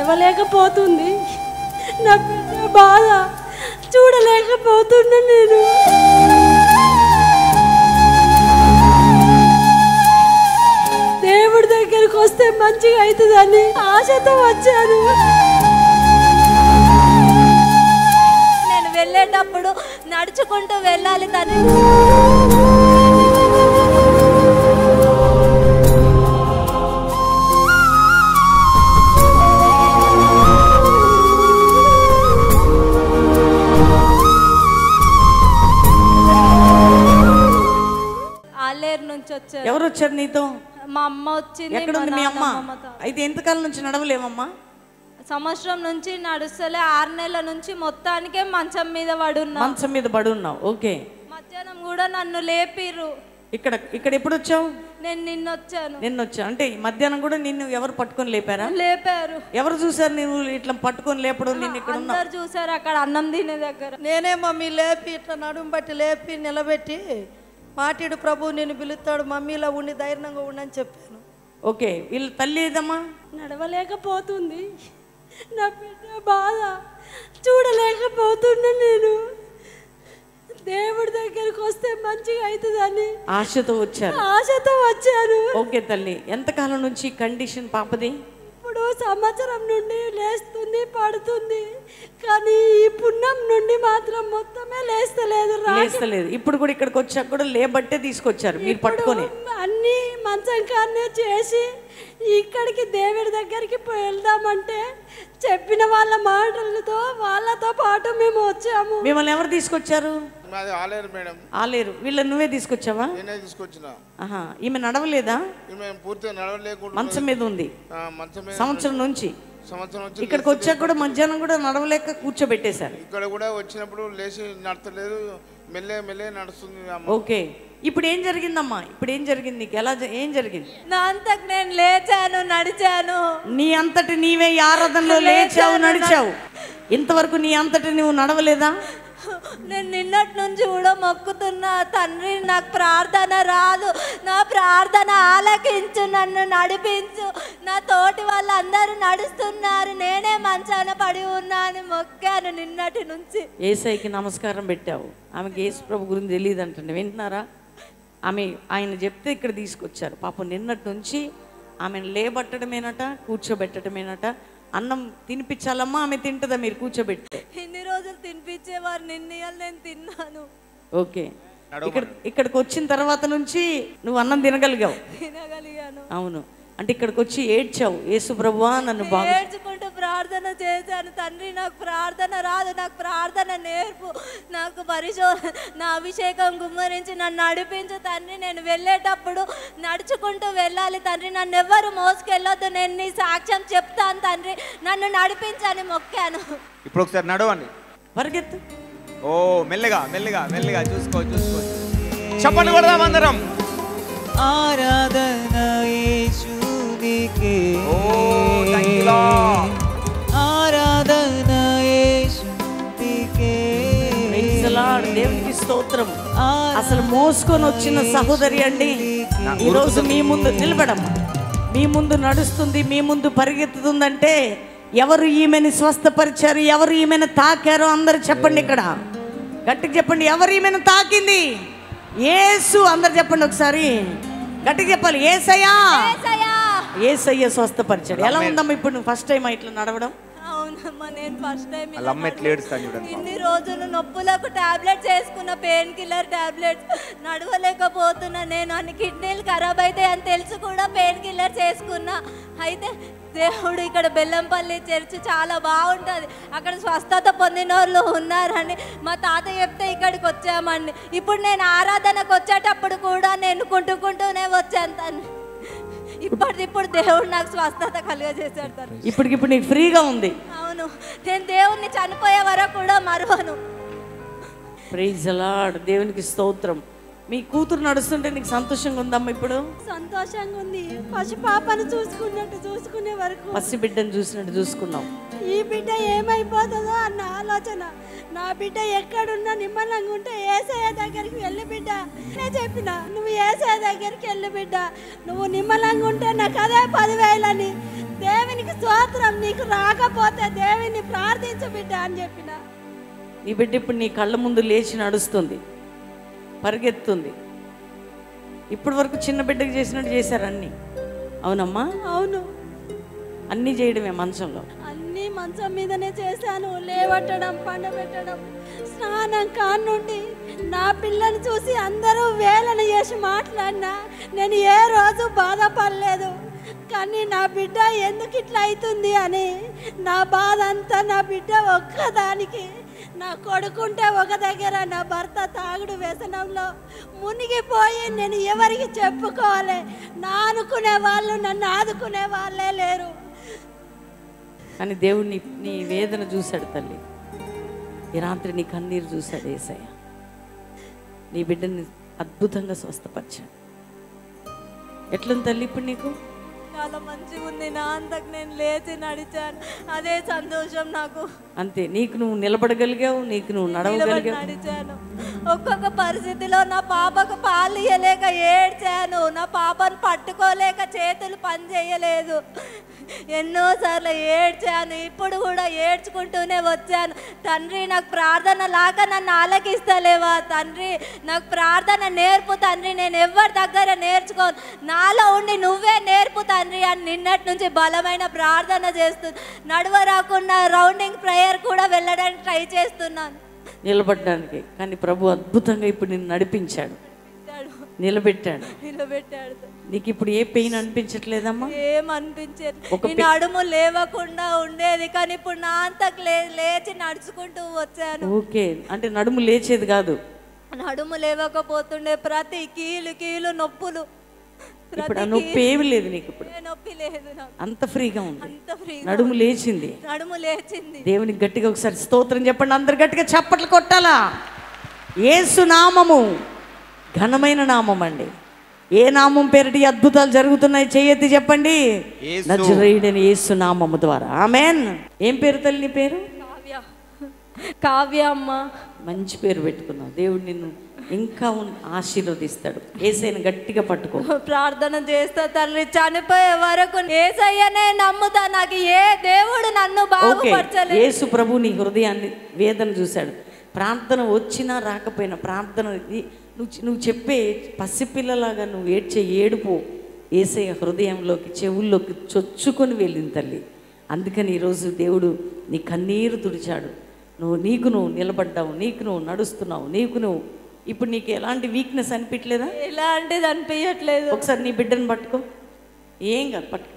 నడవలేకపోతుంది నా బిడ్డ బాధ చూడలేకపోతున్నా నేను దేవుడి దగ్గరికి వస్తే మంచిగా అవుతుందని ఆశతో వచ్చాను నేను వెళ్ళేటప్పుడు నడుచుకుంటూ వెళ్ళాలి తండ్రి ఆలేరు నుంచి వచ్చారు ఎవరు వచ్చారు నీతో మా అమ్మ వచ్చింది ఎక్కడుంది మా మీ అమ్మ నాన్నమ్మ తా- అయితే ఎంతకాలం నుంచి నడవలేమమ్మా సంవత్సరం నుంచి నడుస్తలే ఆరు నెలల నుంచి మొత్తానికే మంచం మీద పడున్నా మంచం మీద పడి ఉన్నావు ఓకే మధ్యాహ్నం కూడా నన్ను లేపిర్రు ఇక్కడ ఇక్కడ ఎప్పుడు వచ్చావు నేను నిన్న వచ్చాను నిన్న వచ్చా అంటే మధ్యాహ్నం కూడా నిన్ను ఎవరు పట్టుకొని లేపారా లేపారు ఎవరు చూసారు నువ్వు ఇట్లా పట్టుకొని లేపడం నిన్ను ఇక్కడ ఉన్నావు అందరు చూసారు అక్కడ అన్నం తినే దగ్గర నేనే మమ్మీ లేపి ఇట్లా నడుము బట్టి లేపి నిలబెట్టి మాటిడు ప్రభు నేను పిలుస్తాడు మమ్మీలా ఉండి ధైర్యంగా ఉండని చెప్పాను ఓకే వీళ్ళ తల్లి ఏదమ్మా నడవలేకపోతుంది నా బిడ్డ బాధ చూడలేకపోతున్నా నేను దేవుడి దగ్గరికి వస్తే మంచిగా అవుతుందని ఆశతో వచ్చారు ఆశతో వచ్చాను ఓకే తల్లి ఎంతకాలం నుంచి ఈ కండిషన్ పాపది ఇప్పుడు సంవత్సరం నుండి లేస్తుంది పడుతుంది కానీ ఈ పుణ్యం నుండి మాత్రం మొత్తమే లేస్తలేదు రా లేస్తలేదు ఇప్పుడు కూడా ఇక్కడికి వచ్చాక కూడా లేబట్టే తీసుకొచ్చారు మీరు పట్టుకొని అన్ని మంచం కాన్నే చేసి ఇక్కడికి దేవుడి దగ్గరికి పోయి వెళ్దామంటే చెప్పిన వాళ్ళ మాటలతో వాళ్ళతో పాటు మేము వచ్చాము మిమ్మల్ని ఎవరు తీసుకొచ్చారు మాది ఆలేరు మేడం ఆలేరు వీళ్ళని నువ్వే తీసుకొచ్చావా నేనే తీసుకొచ్చిన ఆహా ఈమె నడవలేదా మేము పూర్తిగా నడవలేకుండా మంచం మీద ఉంది ఆ, మంచం మీద సంవత్సరం నుంచి సంవత్సరం వచ్చి ఇక్కడికి వచ్చాక కూడా మధ్యాహ్నం కూడా నడవలేక కూర్చోబెట్టేశారు ఇక్కడ కూడా వచ్చినప్పుడు లేచి నడతలేదు మెల్లే మెల్లే నడుస్తుంది అమ్మ ఓకే ఇప్పుడు ఏం జరిగిందమ్మా ఇప్పుడు ఏం జరిగింది నీకు ఎలా జ- ఏం జరిగింది నా అంతకు నేను లేచాను నడిచాను నీ అంతటి నీవే ఈ ఆరాధనలో లేచావు నడిచావు ఇంతవరకు నీ అంతటి నువ్వు నడవలేదా నేను నిన్నటి నుంచి కూడా మొక్కుతున్నా తండ్రి నాకు ప్రార్థన రాదు నా ప్రార్థన ఆలకించు నన్ను నడిపించు నా తోటి వాళ్ళందరూ నడుస్తున్నారు నేనే మంచాన పడి ఉన్నాను మొక్కాను నిన్నటి నుంచి ఏసైకి నమస్కారం పెట్టావు ఆమెకి యేసు ప్రభు గురించి తెలియదు అంటుంది వింటున్నారా ఆమె ఆయన చెప్తే ఇక్కడ తీసుకొచ్చారు పాపం నిన్నటి నుంచి ఆమెను లేబట్టడమేనట కూర్చోబెట్టడమేనట అన్నం తినిపించాలమ్మా ఆమె తింటుందా మీరు కూర్చోబెడితే ఇన్ని రోజులు తినిపించేవారు నిన్నయాలు నేను తిన్నాను ఓకే ఇక్కడ ఇక్కడికి వచ్చిన తర్వాత నుంచి నువ్వు అన్నం తినగలిగావు తినగలిగాను అవును అంటే ఇక్కడికి వచ్చి ఏడ్చావు యేసు ప్రభువా నన్ను బాగు ఏడ్చుకుంటూ ప్రార్థన చేశాను తండ్రి నాకు ప్రార్థన రాదు నాకు ప్రార్థన నేర్పు నాకు పరిశో నా అభిషేకం గుమ్మరించి నన్ను నడిపించు తండ్రి నేను వెళ్ళేటప్పుడు నడుచుకుంటూ వెళ్ళాలి తండ్రి నన్ను ఎవ్వరు మోసుకెళ్ళొద్దు నేను నీ సాక్ష్యం చెప్తాను తండ్రి నన్ను నడిపించని మొక్కాను ఇప్పుడు ఒకసారి నడవండి పరిగెత్తు ఓ మెల్లగా మెల్లగా మెల్లగా చూసుకో చూసుకో చెప్పండి కొడదాం అందరం ఆరాధన యేసునికే ఓ థ్యాంక్ యూ లార్డ్ ఆరాధన యేసునికే Praise the Lord. దేవునికి స్తోత్రం అసలు మోసుకొని వచ్చిన సహోదరి అండి ఈ రోజు మీ ముందు నిలబడమ్మా మీ ముందు నడుస్తుంది మీ ముందు పరిగెత్తుతుందంటే ఎవరు ఈమెను స్వస్థపరిచారు ఎవరు ఈమెను తాకారో అందరు చెప్పండి ఇక్కడ గట్టిగా చెప్పండి ఎవరు ఈమెను తాకింది ఏసు అందరు చెప్పండి ఒకసారి గట్టిగా చెప్పాలి ఏసయ్యా ఏసయ్యా! ఏసయ్య స్వస్థపరిచాడు ఎలా ఉందమ్మా ఇప్పుడు నువ్వు ఫస్ట్ టైం ఇట్లా నడవడం అవునమ్మా నేను ఫస్ట్ టైం వాళ్ళ అమ్మ ఎట్లా ఏడుస్తాను చూడండి ఇన్ని రోజులు నొప్పులకు టాబ్లెట్స్ వేసుకున్న పెయిన్ కిల్లర్ టాబ్లెట్స్ నడవలేకపోతున్నా నేను అన్ని కిడ్నీలు ఖరాబ్ అయితే అని తెలిసి కూడా పెయిన్ కిల్లర్స్ వేసుకున్నా అయితే దేవుడు ఇక్కడ బెల్లంపల్లి చర్చ్ చాలా బాగుంటుంది అక్కడ స్వస్థత పొందిన వాళ్ళు ఉన్నారని మా తాత చెప్తే ఇక్కడికి వచ్చామండి ఇప్పుడు నేను ఆరాధనకు వచ్చేటప్పుడు కూడా నేను కుంటుకుంటూనే వచ్చాను తను ఇప్పటిదిప్పుడు దేవుడు నాకు స్వస్థత కలుగజేశాడు తను ఇప్పటికిప్పుడు నీకు ఫ్రీగా ఉంది అవును నేను దేవుణ్ణి చనిపోయే వరకు కూడా మరవను ప్రైజ్ అలాడ్ దేవునికి స్తోత్రం మీ కూతురు నడుస్తుంటే నీకు సంతోషంగా ఉందమ్మా ఇప్పుడు సంతోషంగా ఉంది పసి పాపను చూసుకున్నట్టు చూసుకునే వరకు పసి బిడ్డను చూసినట్టు చూసుకున్నాం ఈ బిడ్డ ఏమైపోతుందో అన్న ఆలోచన నా బిడ్డ ఎక్కడున్నా నిమ్మలంగా ఉంటే ఏసయ్య దగ్గరికి వెళ్ళి బిడ్డ నేను చెప్పిన నువ్వు ఏసయ్య దగ్గరికి వెళ్ళి బిడ్డ నువ్వు నిమ్మలంగా ఉంటే నాకు అదే పదివేలని దేవునికి స్తోత్రం నీకు రాకపోతే దేవుని ప్రార్థించు బిడ్డ అని చెప్పిన నీ బిడ్డ ఇప్పుడు నీ కళ్ళ ముందు లేచి నడుస్తుంది పరిగెత్తుంది ఇప్పటి వరకు చిన్న బిడ్డకి చేసినట్టు చేశారు అన్నీ అవునమ్మా అవును అన్నీ చేయడమే మంచంలో అన్నీ మంచం మీదనే చేశాను లేవట్టడం పండబెట్టడం స్నానం కానుండి నా పిల్లని చూసి అందరూ వేలన చేసి మాట్లాడినా నేను ఏ రోజు బాధపడలేదు కానీ నా బిడ్డ ఎందుకు ఇట్లా అవుతుంది అని నా బాధ అంతా నా బిడ్డ ఒక్కదానికి నా కొడుకుంటే ఒక దగ్గర నా భర్త తాగుడు వ్యసనంలో మునిగిపోయి నేను ఎవరికి చెప్పుకోవాలి నా అనుకునే వాళ్ళు నన్ను ఆదుకునే వాళ్ళే లేరు కానీ దేవుడు నీ నీ వేదన చూశాడు తల్లి ఈ రాత్రి నీ కన్నీరు చూశాడు ఏసయ్య నీ బిడ్డని అద్భుతంగా స్వస్థపరిచాడు ఎట్లుంది తల్లి ఇప్పుడు నీకు చాలా మంచిగా ఉంది నా అంతకు నేను లేచి నడిచాను అదే సంతోషం నాకు అంతే నీకు నువ్వు నిలబడగలిగావు నీకు నువ్వు నిలబడి నడవగలిగావు నడిచాను ఒక్కొక్క పరిస్థితిలో నా పాపకు పాలు ఇయ్యలేక ఏడ్చాను నా పాపను పట్టుకోలేక చేతులు పని చేయలేదు ఎన్నోసార్లు ఏడ్చాను ఇప్పుడు కూడా ఏడ్చుకుంటూనే వచ్చాను తండ్రి నాకు ప్రార్థన లాగా నన్ను ఆలకిస్తలేవా తండ్రి నాకు ప్రార్థన నేర్పు తండ్రి నేను ఎవరి దగ్గర నేర్చుకోను నాలో ఉండి నువ్వే నేర్పు తండ్రి అని నిన్నటి నుంచి బలమైన ప్రార్థన చేస్తు నడువ రాకుండా రౌండింగ్ ప్రేయర్ కూడా వెళ్ళడానికి ట్రై చేస్తున్నాను నిలబడడానికి కానీ ప్రభు అద్భుతంగా ఇప్పుడు నిన్ను నడిపించాడు నిలబెట్టాడు నిలబెట్టాడు నీకు ఇప్పుడు ఏ పెయిన్ అనిపించట్లేదమ్మా ఏం అనిపించేది ఒక ఈ నడుము లేవకుండా ఉండేది కానీ ఇప్పుడు నా అంతకు లే లేచి నడుచుకుంటూ వచ్చాను ఓకే అంటే నడుము లేచేది కాదు నడుము లేవకపోతుండే ప్రతి కీలు కీలు నొప్పులు ఇప్పుడు ప్రతి ఆ నొప్పి ఏమి లేదు నీకు ఇప్పుడు కీలు నొప్పి లేదు నాకు అంత ఫ్రీగా ఉంది అంత ఫ్రీ నడుము లేచింది నడుము లేచింది దేవునికి గట్టిగా ఒకసారి స్తోత్రం చెప్పండి అందరు గట్టిగా చప్పట్లు కొట్టాలా ఏసు నామము ఘనమైన నామం అండి ఏ నామం పేరిటి అద్భుతాలు జరుగుతున్నాయి చేయెత్తి చెప్పండి యేసు. నజరేయుడని యేసు నామము ద్వారా ఆమెన్ ఏం పేరు తల్లి నీ పేరు కావ్య కావ్య అమ్మ మంచి పేరు పెట్టుకున్నావు దేవుడు నిన్ను ఇంకా ఉన్- ఆశీర్వదిస్తాడు ఏసైన గట్టిగా పట్టుకో ప్రార్థన చేస్తా తండ్రి చనిపోయే వరకు ఏసయ్యనే నమ్ముతా నాకు ఏ దేవుడు నన్ను ఓకే బాగుపరచలేదు యేసు ప్రభు నీ హృదయాన్ని వేదన చూశాడు ప్రార్థన వచ్చినా రాకపోయినా ప్రార్థన ఇది- నువ్వు నువ్వు చెప్పే పసిపిల్లలాగా నువ్వు ఏడ్చే ఏడుపు ఏసయ్య హృదయంలోకి చెవుల్లోకి చొచ్చుకొని వెళ్ళింది తల్లి అందుకని ఈరోజు దేవుడు నీ కన్నీరు తుడిచాడు నువ్వు నీకు నువ్వు నిలబడ్డావు నీకు నువ్వు నడుస్తున్నావు నీకు నువ్వు ఇప్పుడు నీకు ఎలాంటి వీక్నెస్ అనిపించలేదా ఎలాంటిది అనిపించట్లేదు ఒకసారి నీ బిడ్డను పట్టుకో ఏం కాదు పట్టుకో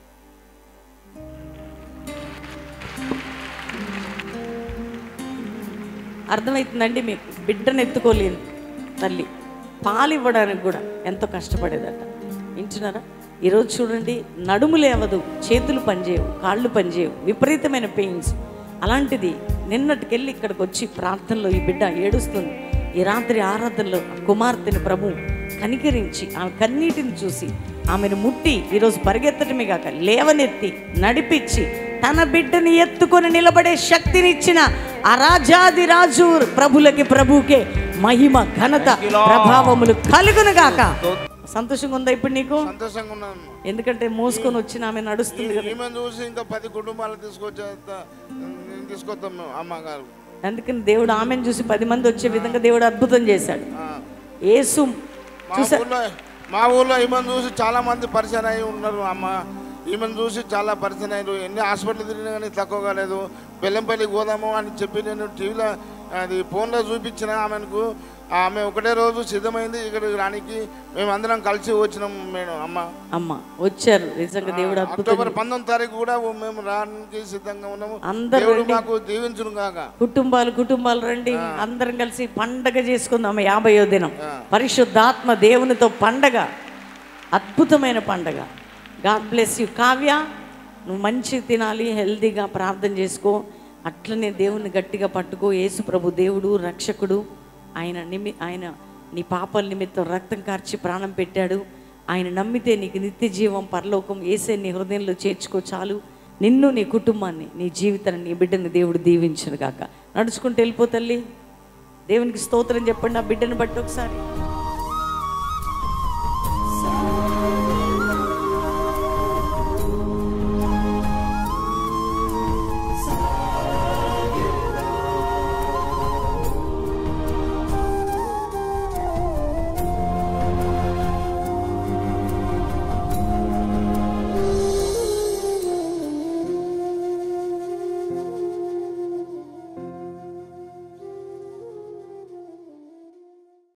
అర్థమవుతుందండి మీకు బిడ్డను ఎత్తుకోలేదు తల్లి పాలు ఇవ్వడానికి కూడా ఎంతో కష్టపడేదట వింటున్నారా ఈరోజు చూడండి నడుము లేవదు చేతులు పనిచేయవు కాళ్ళు పనిచేయవు విపరీతమైన పెయిన్స్ అలాంటిది నిన్నటికెళ్ళి ఇక్కడికి వచ్చి ప్రార్థనలో ఈ బిడ్డ ఏడుస్తుంది ఈ రాత్రి ఆరాధనలో ఆ కుమార్తెను ప్రభు కనికరించి ఆమె కన్నీటిని చూసి ఆమెను ముట్టి ఈరోజు పరిగెత్తటమే కాక లేవనెత్తి నడిపించి తన బిడ్డని ఎత్తుకొని నిలబడే శక్తినిచ్చిన ఆ రాజాది రాజు ప్రభులకి ప్రభుకే మహిమ ఘనత ప్రభావములు కలుగును గాక సంతోషంగా ఉందా ఇప్పుడు నీకు సంతోషంగా ఉన్నాను ఎందుకంటే మోసుకొని వచ్చిన ఆమె నడుస్తుంది కదా ఈమె చూసి ఇంకా పది కుటుంబాలు తీసుకొచ్చేస్తా నేను తీసుకొస్తాం మేము అమ్మగారు అందుకని దేవుడు ఆమెను చూసి పది మంది వచ్చే విధంగా దేవుడు అద్భుతం చేశాడు ఆ. యేసు మా చూసా ఊళ్ళో మా ఊళ్ళో ఈమెను చూసి చాలా మంది పరిచయం అయి ఉన్నారు అమ్మ ఈమెను చూసి చాలా పరిచయం అయ్యారు ఎన్ని హాస్పిటల్ తిరిగినా కానీ తక్కువ కాలేదు బెల్లంపల్లి పోదాము అని చెప్పి నేను టీవీలో అది ఫోన్లో చూపించిన ఆమెకు ఆమె ఒకటే రోజు సిద్ధమైంది ఇక్కడికి రానికి మేము అందరం కలిసి వచ్చినాం మేడం అమ్మ అమ్మ వచ్చారు నిజంగా దేవుడు అద్భుతం అక్టోబర్ పంతొమ్మిది తారీఖు కూడా మేము రానికి సిద్ధంగా ఉన్నాము అందరూ దేవుడు రండి. మాకు దీవించును కాక కుటుంబాలు కుటుంబాలు రండి అందరం కలిసి పండగ చేసుకుందాం యాభయో దినం పరిశుద్ధాత్మ దేవునితో పండగ అద్భుతమైన పండగ గాడ్ బ్లెస్ యూ కావ్య నువ్వు మంచి తినాలి హెల్తీగా ప్రార్థన చేసుకో అట్లనే దేవుని గట్టిగా పట్టుకో యేసు ప్రభు దేవుడు రక్షకుడు ఆయన నిమి ఆయన నీ పాపల నిమిత్తం రక్తం కార్చి ప్రాణం పెట్టాడు ఆయన నమ్మితే నీకు నిత్య జీవం పరలోకం ఏసే నీ హృదయంలో చేర్చుకో చాలు నిన్ను నీ కుటుంబాన్ని నీ జీవితాన్ని నీ బిడ్డని దేవుడు దీవించను గాక నడుచుకుంటూ వెళ్ళిపో తల్లి దేవునికి స్తోత్రం చెప్పండి ఆ బిడ్డను బట్టి ఒకసారి